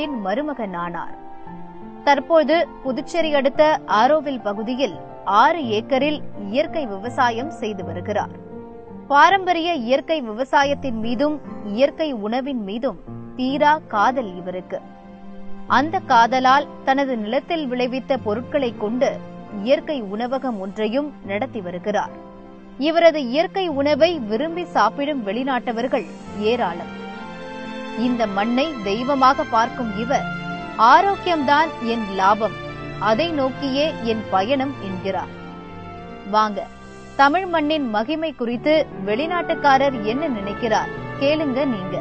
வீட்டின் மருமகன் ஆனார் தற்போது புதுச்சேரி அடுத்த ஆரோவில் பகுதியில் ஆறு ஏக்கரில் இயற்கை விவசாயம் செய்து வருகிறார் பாரம்பரிய இயற்கை விவசாயத்தின் மீதும் இயற்கை உணவின் மீதும் தீரா காதல் இவருக்கு அந்த காதலால் தனது நிலத்தில் விளைவித்த பொருட்களை கொண்டு இயற்கை உணவகம் ஒன்றையும் நடத்தி வருகிறார் இவரது இயற்கை உணவை விரும்பி சாப்பிடும் வெளிநாட்டவர்கள் ஏராளம் இந்த மண்ணை தெய்வமாக பார்க்கும் இவர் ஆரோக்கியம்தான் என் லாபம் அதை நோக்கியே என் பயணம் என்கிறார் வாங்க தமிழ் மண்ணின் மகிமை குறித்து வெளிநாட்டுக்காரர் என்ன நினைக்கிறார் கேளுங்க நீங்க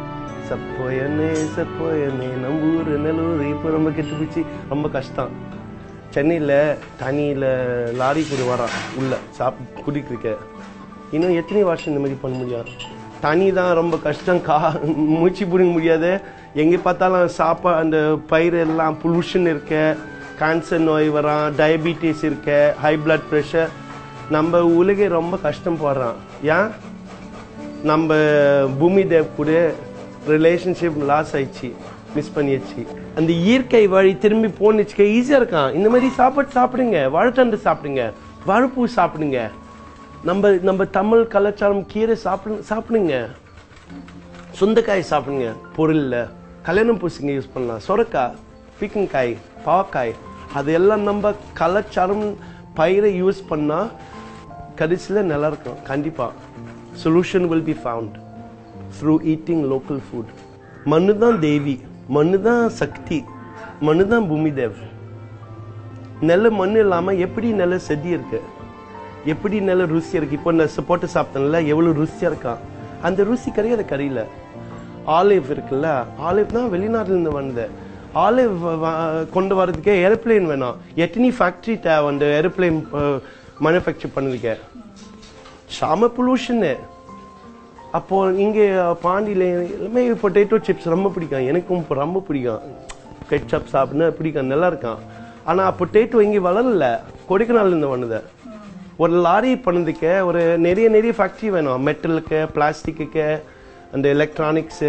சப்போயனே சப்போயனே நம்ம ஊர் நெல்லூர் இப்போ ரொம்ப கெட்டு போச்சு ரொம்ப கஷ்டம் சென்னையில் தண்ணியில் லாரி கூட வரான் உள்ள சாப் குடிக்கிறக்க இன்னும் எத்தனை வருஷம் இந்த மாதிரி பண்ண முடியும் தண்ணி தான் ரொம்ப கஷ்டம் கா மூச்சு பிடிக்க முடியாது எங்கே பார்த்தாலும் சாப்பா அந்த பயிர் எல்லாம் பொல்யூஷன் இருக்க கேன்சர் நோய் வரான் டயபிட்டிஸ் இருக்க ஹை பிளட் ப்ரெஷர் நம்ம உலகே ரொம்ப கஷ்டம் போடுறான் ஏன் நம்ம பூமி தேவ் கூட ரிலேஷன்ஷிப் லாஸ் ஆயிடுச்சு மிஸ் பண்ணியாச்சு அந்த இயற்கை வழி திரும்பி போனுச்சுக்க ஈஸியா இருக்கான் இந்த மாதிரி சாப்பாடு சாப்பிடுங்க வாழைத்தண்டு சாப்பிடுங்க வாழைப்பூ சாப்பிடுங்க நம்ம நம்ம தமிழ் கலாச்சாரம் கீரை சாப்பிடு சாப்பிடுங்க சுண்டைக்காய் சாப்பிடுங்க பொருள்ல கல்யாணம் பூசிங்க யூஸ் பண்ணலாம் சொரக்காய் பீக்கங்காய் பாவக்காய் அது எல்லாம் நம்ம கலாச்சாரம் பயிரை யூஸ் பண்ணா கடைசியில் நல்லா இருக்கும் கண்டிப்பா solution will be found through eating local food மண்ணு தான் தேவி மண்ணு தான் சக்தி மண்ணு தான் பூமி தேவ் நெல்ல மண் இல்லாம எப்படி நெல்ல செடி இருக்கு எப்படி நல்ல ருசியா இருக்கு இப்போ நான் போட்டு சாப்பிட்டேன்ல எவ்வளவு ருசியா இருக்கான் அந்த ருசி கிடையாது கறியில ஆலிவ் இருக்குல்ல ஆலிவ் தான் வெளிநாட்டுல இருந்து வந்தது ஆலிவ் கொண்டு வரதுக்கே ஏரோப்ளேன் வேணும் எத்தனை ஃபேக்டரி தேவை அந்த ஏரோப்ளேன் மேனுஃபேக்சர் பண்ணுறதுக்கு சாம பொல்யூஷனு அப்போ இங்கே பாண்டியில எல்லாமே பொட்டேட்டோ சிப்ஸ் ரொம்ப பிடிக்கும் எனக்கும் இப்போ ரொம்ப பிடிக்கும் கெட்சப் சாப்பிட்னா பிடிக்கும் நல்லா இருக்கான் ஆனால் பொட்டேட்டோ இங்கே வளரல கொடைக்கானல் இருந்து வந்தது ஒரு லாரி பண்ணதுக்கு ஒரு நிறைய நிறைய ஃபேக்ட்ரி வேணும் மெட்டலுக்கு பிளாஸ்டிக்கு அந்த எலக்ட்ரானிக்ஸு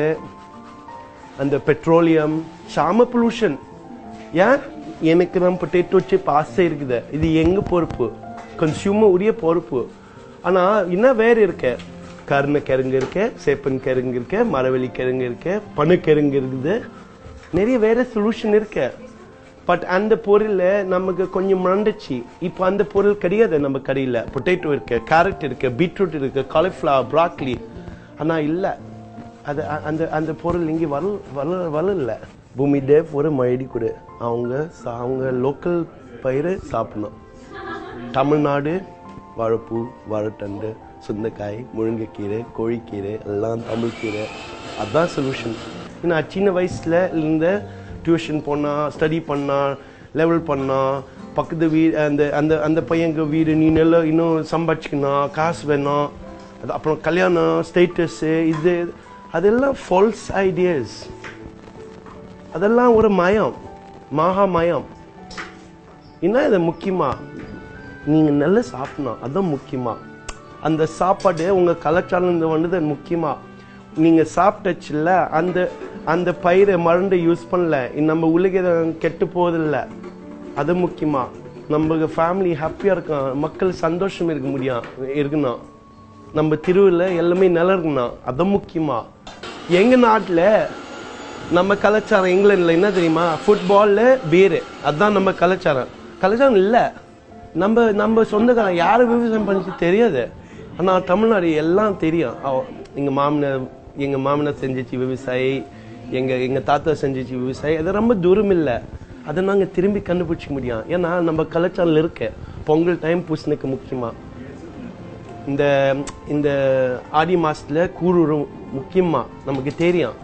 அந்த பெட்ரோலியம் சாம பொல்யூஷன் ஏன் எனக்கு நம்ம பொட்டேட்டோ சிப் ஆசை இருக்குது இது எங்க பொறுப்பு கன்சியூமர் உரிய பொறுப்பு ஆனா இன்னும் வேற இருக்கு கருணை கிழங்கு இருக்கு சேப்பன் கிழங்கு இருக்கு மரவள்ளி கிழங்கு இருக்கு பனுக்கிழங்கு இருக்குது நிறைய வேற சொல்யூஷன் இருக்கு பட் அந்த பொருள் நமக்கு கொஞ்சம் மறந்துச்சு இப்போ அந்த பொருள் கிடையாது நம்ம கடையில் பொட்டேட்டோ இருக்கு கேரட் இருக்கு பீட்ரூட் இருக்கு காலிஃப்ளவர் ப்ராக்லி ஆனா இல்லை அது அ- அந்த அந்த பொருள் இங்கே வர வள வளரல பூமி தேவ் ஒரு மழடி கொடு அவங்க சா- அவங்க லோக்கல் பயிரை சாப்பிடணும் தமிழ்நாடு வாழைப்பூ வாழைத்தண்டு சுண்டைக்காய் முருங்கைக்கீரை கோழிக்கீரை எல்லாம் தமிழ் கீரை அதான் சொல்யூஷன் நான் சின்ன வயசுல இருந்து டியூஷன் போனா ஸ்டடி பண்ணா லெவல் பண்ணா பக்கத்து வீ அந்த அந்த அந்த பையங்க வீடு நீ நல்லா இன்னும் சம்பாதிச்சுக்கணும் காசு வேணும் அது அப்புறம் கல்யாணம் ஸ்டேட்டஸு இது அதெல்லாம் ஃபால்ஸ் ஐடியாஸ் அதெல்லாம் ஒரு மயம் மகா மயம் என்ன இது முக்கியமா நீங்க நல்லா சாப்பிடணும் அதான் முக்கியமா அந்த சாப்பாடு உங்க கலாச்சாரம் இருந்து வந்தது முக்கியமா நீங்க சாப்பிட்டச்சுல அந்த அந்த பயிரை மருந்தை யூஸ் பண்ணல இ- நம்ம உலக கெட்டு போவதில்ல அது முக்கியமா நம்ம ஃபேமிலி ஹாப்பியா இருக்கும் மக்கள் சந்தோஷம் இருக்க முடியும் இருக்கணும் நம்ம திருவிழ எல்லாமே நல்லா இருக்கணும் அது முக்கியமா எங்க நாட்டுல நம்ம கலாச்சாரம் இங்கிலாந்துல என்ன தெரியுமா ஃபுட்பால்ல பீரு அதான் நம்ம கலாச்சாரம் கலாச்சாரம் இல்ல நம்ம நம்ம சொந்தக்காரன் யாரு விவசாயம் பண்ணிச்சு தெரியாது ஆனா தமிழ்நாடு எல்லாம் தெரியும் அவ- எங்க மாமனார் எங்க மாமனார் செஞ்சிச்சு விவசாயி எங்க எங்க தாத்தா செஞ்சிச்சு விவசாயி அது ரொம்ப தூரம் இல்ல அதை நாங்க திரும்பி கண்டுபிடிச்சிக்க முடியும் ஏன்னா நம்ம கலாச்சாரம் இருக்கு பொங்கல் டைம் பூசணிக்கு முக்கியமா இந்த இந்த ஆடி மாசத்துல கூறுறம் முக்கியமா நமக்கு தெரியும்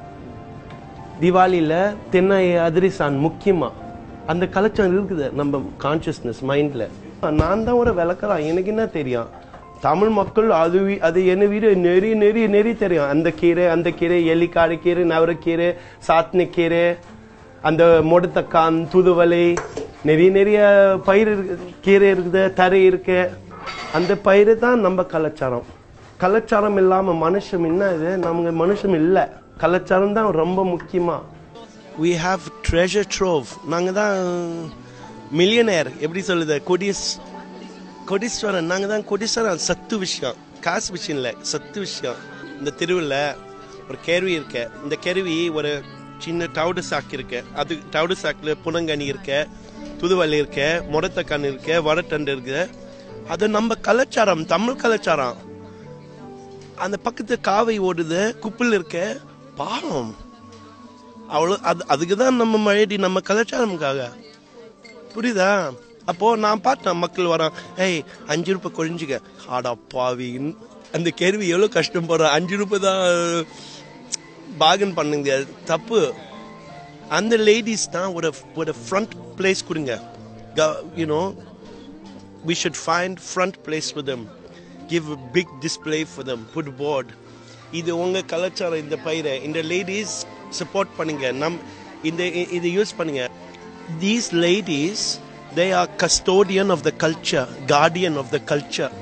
தீபாவளியில தென்னை அதிரிசான் முக்கியமா அந்த கலாச்சாரம் இருக்குது நம்ம கான்சியஸ்னஸ் மைண்ட்ல நான் தான் ஒரு விளக்குறான் எனக்கு என்ன தெரியும் தமிழ் மக்கள் அது வீ- அது என்ன வீடு நிறைய நிறைய நிறைய தெரியும் அந்த கீரை அந்த கீரை எலிக்காடு கீரை நவரக்கீரை சாத்னி கீரை அந்த மொடத்தக்கான் தூதுவளை நிறைய நிறைய பயிர் இருக்கு கீரை இருக்குது தரை இருக்கு அந்த பயிர் தான் நம்ம கலாச்சாரம் கலாச்சாரம் இல்லாம மனுஷன் என்ன இது நமக்கு மனுஷன் இல்ல கலாச்சாரம் தான் ரொம்ப முக்கியமா we have treasure trove நாங்கள் தான் மில்லியனர் எப்படி சொல்லுது கொடிஸ் கொடீஸ்வரன் நாங்கள் தான் கொடீஸ்வரன் சத்து விஷயம் காசு விஷயம் இல்லை சத்து விஷயம் இந்த தெருவில் ஒரு கேருவி இருக்கு இந்த கேருவி ஒரு சின்ன டவுடு சாக்கு இருக்கு அது டவுடு சாக்கில் புனங்கனி இருக்கு துதுவலி இருக்கு முரத்தக்கண் இருக்கு வடட்டண்டு இருக்கு அது நம்ம கலாச்சாரம் தமிழ் கலாச்சாரம் அந்த பக்கத்து காவை ஓடுது குப்பில் இருக்க பாவம் அவ்வளோ அது அதுக்கு தான் நம்ம மழைடி நம்ம கலாச்சாரமுக்காக புரியுதா அப்போ நான் பார்த்தேன் மக்கள் வரான் ஏய் அஞ்சு ரூபாய் கொழிஞ்சுக்க ஆடா பாவின்னு அந்த கேள்வி எவ்வளோ கஷ்டப்படுறோம் அஞ்சு ரூபாய் தான் பாகன் பண்ணுங்க தப்பு அந்த லேடிஸ் தான் ஒரு ஒரு ஃப்ரண்ட் பிளேஸ் கொடுங்க you know we should find front place for them give a big display for them put board இது உங்க கலாச்சாரம் இந்த பயிரை இந்த லேடிஸ் சப்போர்ட் பண்ணுங்க நம் இந்த இ- இது யூஸ் பண்ணுங்க these ladies they are custodian of the culture guardian of the culture